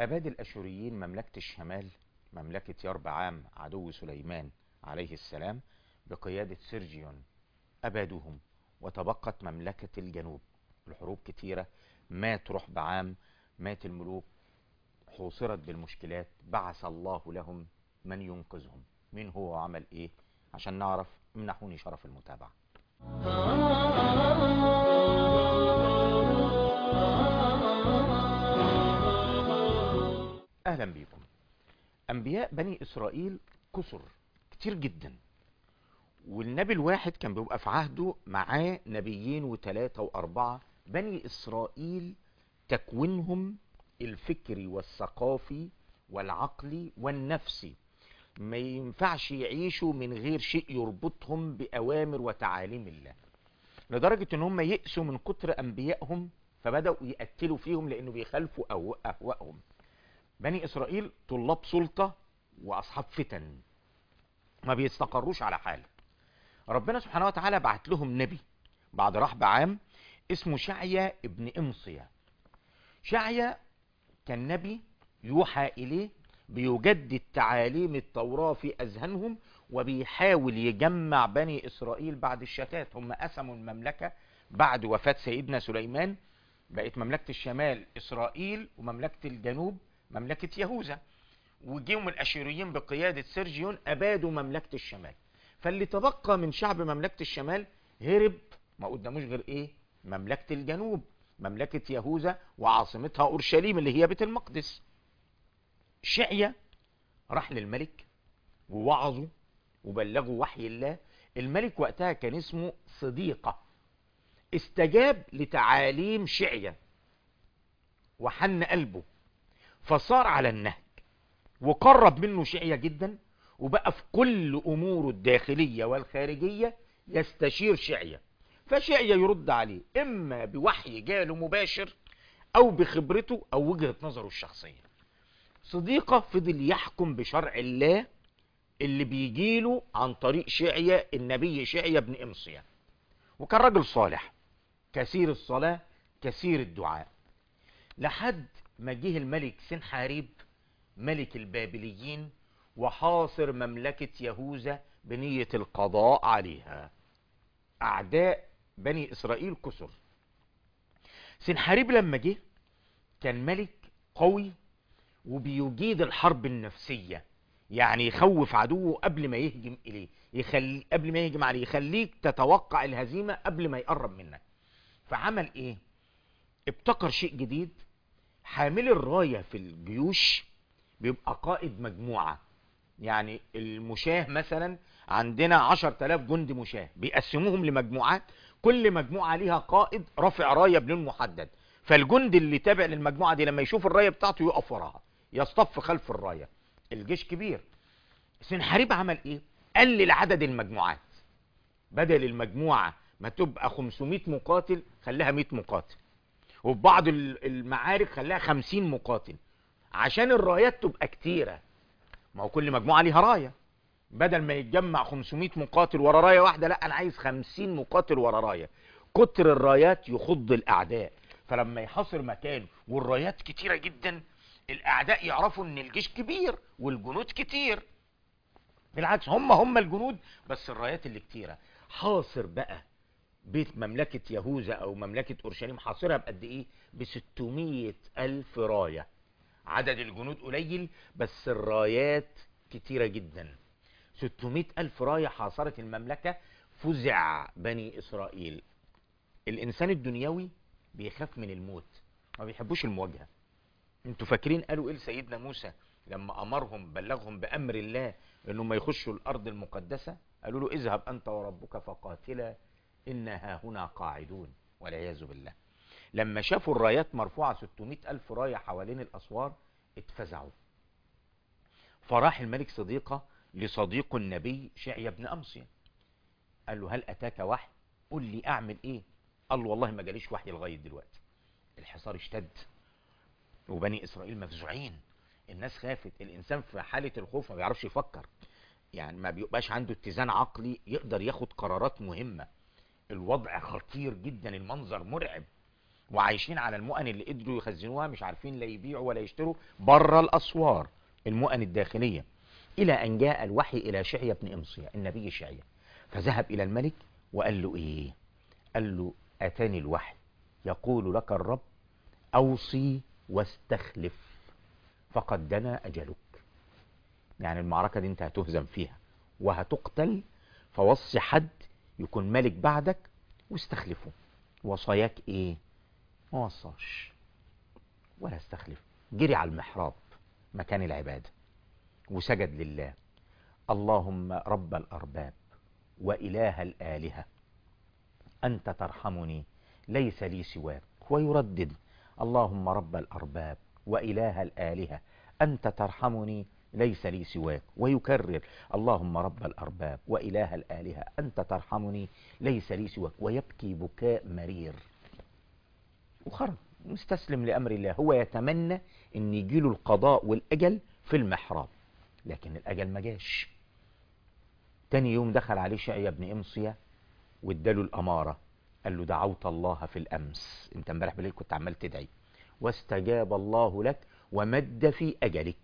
أباد الأشوريين مملكة الشمال مملكة يربعام عدو سليمان عليه السلام بقيادة سيرجيون أبادوهم وتبقت مملكة الجنوب الحروب كتيرة مات رحبعام مات الملوك حوصرت بالمشكلات بعث الله لهم من ينقذهم مين هو وعمل ايه عشان نعرف امنحوني شرف المتابعة اهلا بيكم انبياء بني اسرائيل كثر كتير جدا والنبي الواحد كان بيبقى في عهده معاه نبيين وثلاثة واربعة بني اسرائيل تكوينهم الفكري والثقافي والعقلي والنفسي ما ينفعش يعيشوا من غير شيء يربطهم بأوامر وتعاليم الله لدرجة ان هم يأسوا من كتر انبيائهم فبدأوا يقتلوا فيهم لانه بيخالفوا أو- اهوائهم بني اسرائيل طلاب سلطة واصحاب فتن ما بيستقروش على حال ربنا سبحانه وتعالى بعت لهم نبي بعد رحب عام اسمه شعيا ابن امصيا شعيا كان نبي يوحى اليه بيجدد تعاليم التوراة في اذهانهم وبيحاول يجمع بني اسرائيل بعد الشتات هم قسموا المملكة بعد وفاة سيدنا سليمان بقت مملكة الشمال اسرائيل ومملكة الجنوب مملكة يهوذا وجيهم الاشيريين بقيادة سيرجيون ابادوا مملكة الشمال فاللي تبقى من شعب مملكة الشمال هرب ما قداموش غير ايه مملكة الجنوب مملكة يهوذا وعاصمتها اورشليم اللي هي بيت المقدس شعيا راح للملك ووعظه وبلغوا وحي الله الملك وقتها كان اسمه صديقة استجاب لتعاليم شعيا وحن قلبه فصار على النهج وقرب منه شعيا جدا وبقى في كل اموره الداخلية والخارجية يستشير شعيا فشعيا يرد عليه اما بوحي جاله مباشر او بخبرته او وجهة نظره الشخصية صديقة فضل يحكم بشرع الله اللي بيجيله عن طريق شعيا النبي شعيا بن امصيا وكان راجل صالح كثير الصلاة كثير الدعاء لحد ما جه الملك سنحاريب ملك البابليين وحاصر مملكة يهوذا بنية القضاء عليها أعداء بني إسرائيل كسر سنحاريب لما جه كان ملك قوي وبيجيد الحرب النفسية يعني يخوف عدوه قبل ما يهجم إليه يخلي قبل ما يهجم عليه يخليك تتوقع الهزيمة قبل ما يقرب منك فعمل ايه ابتكر شيء جديد حامل الراية في الجيوش بيبقى قائد مجموعة يعني المشاه مثلا عندنا عشر تلاف جند مشاه بيقسموهم لمجموعات كل مجموعة ليها قائد رافع راية بلون محدد فالجند اللي تابع للمجموعة دي لما يشوف الراية بتاعته يقف وراها يصطف خلف الراية الجيش كبير سنحاريب عمل ايه قلل عدد المجموعات بدل المجموعة ما تبقى 500 مقاتل خلاها 100 مقاتل وفي بعض ال- المعارك خلاها 50 مقاتل عشان الرايات تبقى كتيرة ما هو كل مجموعة ليها راية بدل ما يتجمع 500 مقاتل ورا راية واحدة لا انا عايز 50 مقاتل ورا راية كتر الرايات يخض الاعداء فلما يحاصر مكان والرايات كتيرة جدا الاعداء يعرفوا ان الجيش كبير والجنود كتير بالعكس هم هم الجنود بس الرايات اللي كتيرة حاصر بقى بيت مملكة يهوذا او مملكة اورشليم حاصرها بقد ايه ب 600 الف راية عدد الجنود قليل بس الرايات كتيرة جدا 600 الف راية حاصرت المملكة فزع بني اسرائيل الانسان الدنيوي بيخاف من الموت ما بيحبوش المواجهة انتوا فاكرين قالوا ايه لسيدنا موسى لما امرهم بلغهم بامر الله انهم ما يخشوا الارض المقدسة قالوا له اذهب انت وربك فقاتلا إنها هنا قاعدون والعياذ بالله لما شافوا الرايات مرفوعة 600 ألف راية حوالين الأسوار اتفزعوا فراح الملك صديقة لصديق النبي شعيا بن أمصيا قال له هل أتاك وحي قل لي أعمل إيه قال له والله ما جاليش وحي لغاية دلوقتي الحصار اشتد وبني إسرائيل مفزوعين الناس خافت الإنسان في حالة الخوف ما بيعرفش يفكر يعني ما بيبقاش عنده اتزان عقلي يقدر ياخد قرارات مهمة الوضع خطير جدا المنظر مرعب وعايشين على المؤن اللي قدروا يخزنوها مش عارفين لا يبيعوا ولا يشتروا بره الاسوار المؤن الداخليه الى ان جاء الوحي الى شعية بن امصية النبي شعية فذهب الى الملك وقال له ايه قال له اتاني الوحي يقول لك الرب اوصي واستخلف فقد دنا اجلك يعني المعركة دي انت هتهزم فيها وهتقتل فوصي حد يكون ملك بعدك واستخلفه وصاياك ايه ما وصاش ولا استخلف جري على المحراب مكان العبادة وسجد لله اللهم رب الأرباب وإله الآلهة أنت ترحمني ليس لي سواك ويردد اللهم رب الأرباب وإله الآلهة أنت ترحمني ليس لي سواك ويكرر اللهم رب الأرباب وإله الآلهة أنت ترحمني ليس لي سواك ويبكي بكاء مرير وخرج مستسلم لأمر الله هو يتمنى أن يجيله القضاء والأجل في المحراب لكن الأجل ما جاش تاني يوم دخل عليه شعية بن إمصية واداله الأمارة قال له دعوت الله في الأمس انت امبارح بالليل كنت عمال تدعي واستجاب الله لك ومد في أجلك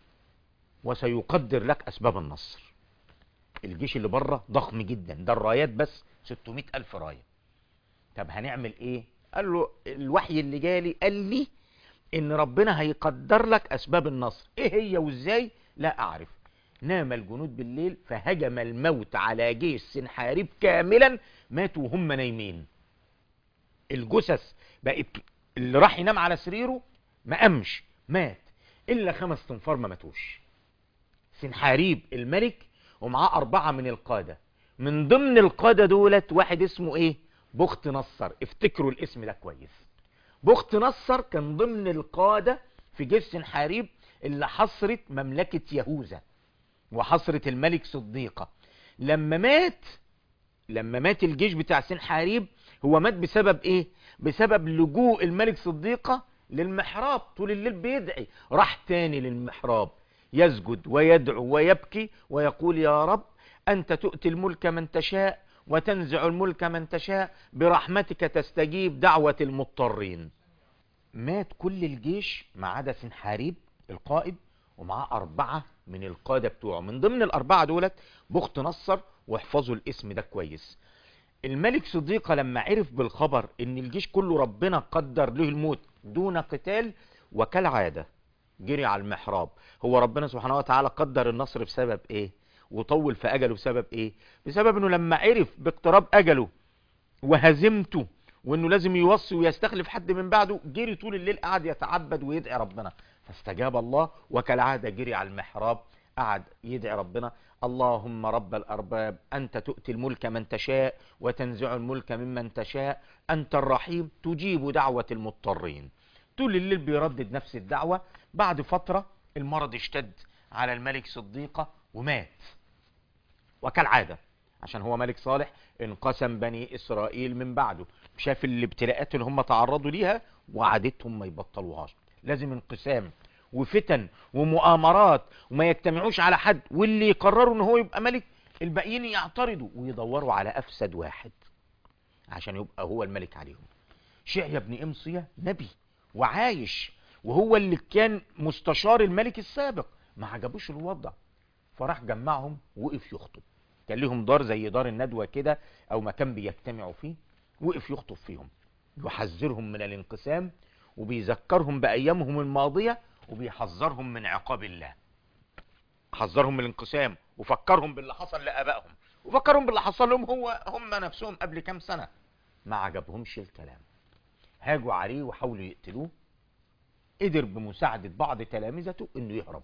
وسيقدر لك أسباب النصر الجيش اللي بره ضخم جدا ده الرايات بس 600 ألف راية طب هنعمل ايه قال له الوحي اللي جالي قال لي ان ربنا هيقدر لك اسباب النصر ايه هي وازاي لا اعرف نام الجنود بالليل فهجم الموت على جيش سنحارب كاملا ماتوا وهم نايمين الجثث بقت اللي راح ينام على سريره ما قامش مات الا خمس تنفار ما ماتوش سنحاريب الملك ومعاه أربعة من القادة من ضمن القادة دولت واحد اسمه ايه بخت نصر افتكروا الاسم ده كويس بخت نصر كان ضمن القادة في جيش سنحاريب اللي حصرت مملكة يهوذا وحصرت الملك صديقة لما مات لما مات الجيش بتاع سنحاريب هو مات بسبب ايه بسبب لجوء الملك صديقة للمحراب طول الليل بيدعي راح تاني للمحراب يسجد ويدعو ويبكي ويقول يا رب أنت تؤتي الملك من تشاء وتنزع الملك من تشاء برحمتك تستجيب دعوة المضطرين مات كل الجيش ما عدا سنحاريب القائد ومعاه أربعة من القادة بتوعه من ضمن الأربعة دولت بخت نصر واحفظوا الاسم ده كويس الملك صديقة لما عرف بالخبر ان الجيش كله ربنا قدر له الموت دون قتال وكالعادة جري على المحراب هو ربنا سبحانه وتعالى قدر النصر بسبب ايه وطول في اجله بسبب ايه بسبب انه لما عرف باقتراب اجله وهزمته وانه لازم يوصي ويستخلف حد من بعده جري طول الليل قعد يتعبد ويدعي ربنا فاستجاب الله وكالعادة جري على المحراب قعد يدعي ربنا اللهم رب الأرباب أنت تؤتي الملك من تشاء وتنزع الملك ممن تشاء أنت الرحيم تجيب دعوة المضطرين طول الليل بيردد نفس الدعوة بعد فترة المرض اشتد على الملك صديقة ومات وكالعادة عشان هو ملك صالح انقسم بني إسرائيل من بعده شاف الابتلاءات اللي هم تعرضوا ليها وعادتهم ما يبطلوهاش لازم انقسام وفتن ومؤامرات وما يجتمعوش على حد واللي يقرروا ان هو يبقى ملك الباقيين يعترضوا ويدوروا على افسد واحد عشان يبقى هو الملك عليهم شعيا بن امصية نبي وعايش وهو اللي كان مستشار الملك السابق ما عجبوش الوضع فراح جمعهم وقف يخطب كان لهم دار زي دار الندوة كده او مكان بيجتمعوا فيه وقف يخطب فيهم يحذرهم من الانقسام وبيذكرهم بأيامهم الماضية وبيحذرهم من عقاب الله حذرهم من الانقسام وفكرهم باللي حصل لآبائهم وفكرهم باللي حصل لهم هو هم نفسهم قبل كام سنة ما عجبهمش الكلام هاجوا عليه وحاولوا يقتلوه قدر بمساعدة بعض تلامذته انه يهرب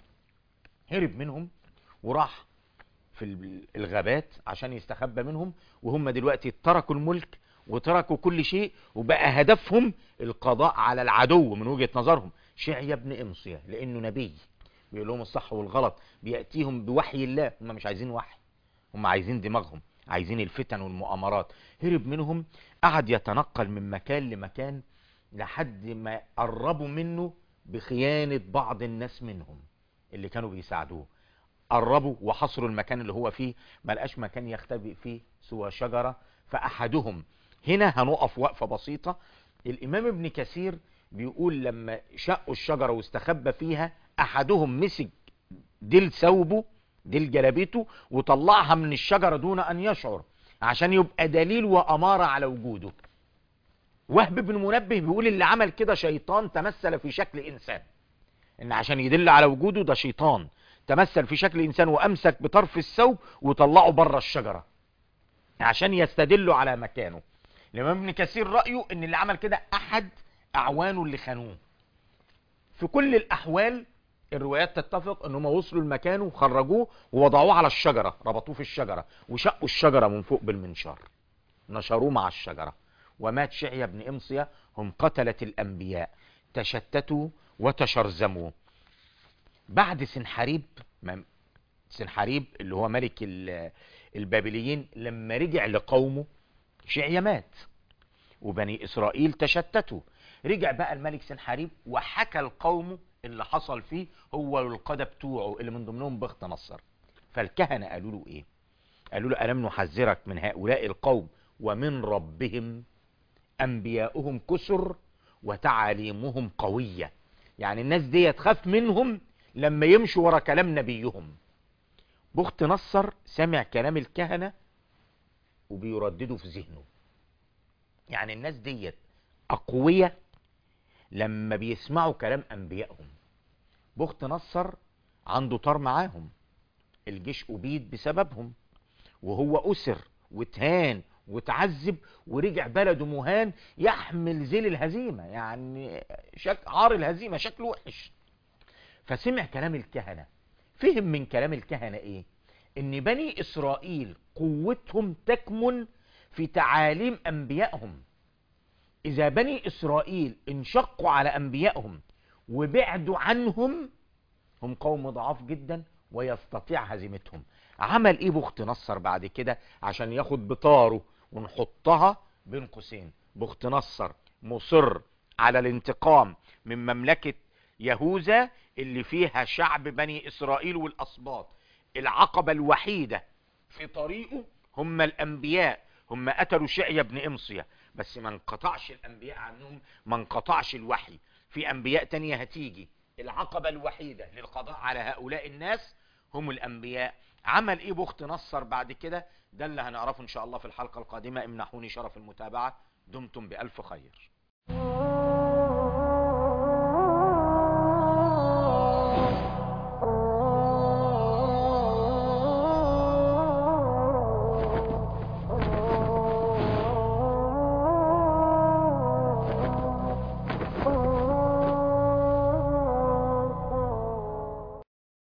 هرب منهم وراح في الغابات عشان يستخبى منهم وهم دلوقتي تركوا الملك وتركوا كل شيء وبقى هدفهم القضاء على العدو من وجهة نظرهم شعيا بن امصية لانه نبي بيقول لهم الصح والغلط بيأتيهم بوحي الله هم مش عايزين وحي هم عايزين دماغهم عايزين الفتن والمؤامرات هرب منهم قعد يتنقل من مكان لمكان لحد ما قربوا منه بخيانة بعض الناس منهم اللي كانوا بيساعدوه قربوا وحصروا المكان اللي هو فيه ما لقاش مكان يختبئ فيه سوى شجرة فأحدهم هنا هنقف وقفة بسيطة الامام ابن كثير بيقول لما شقوا الشجرة واستخبى فيها احدهم مسك ديل ثوبه ديل جلابيته وطلعها من الشجرة دون ان يشعر عشان يبقى دليل وامارة على وجوده وهب بن منبه بيقول اللي عمل كده شيطان تمثل في شكل انسان ان عشان يدل على وجوده ده شيطان تمثل في شكل انسان وامسك بطرف الثوب وطلعه بره الشجرة عشان يستدلوا على مكانه الامام ابن كثير رايه ان اللي عمل كده احد اعوانه اللي خانوه في كل الاحوال الروايات تتفق ان هم وصلوا لمكانه وخرجوه ووضعوه على الشجره ربطوه في الشجره وشقوا الشجره من فوق بالمنشار نشروه مع الشجره ومات شعيا بن امصيه هم قتله الانبياء تشتتوا وتشرذموا بعد سنحريب ما- سنحريب اللي هو ملك ال- البابليين لما رجع لقومه شعيا مات وبني اسرائيل تشتتوا رجع بقى الملك سنحريب وحكى لقومه اللي حصل فيه هو والقادة بتوعه اللي من ضمنهم بخت نصر فالكهنة قالوا له ايه قالوا له ألم نحذرك من هؤلاء القوم ومن ربهم أنبياؤهم كسر وتعاليمهم قوية يعني الناس دي تخاف منهم لما يمشوا ورا كلام نبيهم بخت نصر سمع كلام الكهنة وبيردده في ذهنه يعني الناس ديت أقوياء لما بيسمعوا كلام أنبيائهم بخت نصر عنده طار معاهم الجيش أبيد بسببهم وهو أسر واتهان وتعذب ورجع بلده مهان يحمل ذيل الهزيمة يعني شك عار الهزيمة شكله وحش فسمع كلام الكهنة فهم من كلام الكهنة ايه ان بني اسرائيل قوتهم تكمن في تعاليم انبيائهم اذا بني اسرائيل انشقوا على انبيائهم وبعدوا عنهم هم قوم ضعاف جدا ويستطيع هزيمتهم عمل ايه بخت نصر بعد كده عشان ياخد بطاره ونحطها بين قوسين بخت نصر مصر على الانتقام من مملكة يهوذا اللي فيها شعب بني اسرائيل والاسباط العقبة الوحيدة في طريقه هم الانبياء هم قتلوا شعيا بن امصية بس ما انقطعش الانبياء عنهم ما انقطعش الوحي في انبياء تانية هتيجي العقبة الوحيدة للقضاء على هؤلاء الناس هم الانبياء عمل ايه بخت نصر بعد كده ده اللي هنعرفه ان شاء الله في الحلقة القادمة امنحوني شرف المتابعة دمتم بألف خير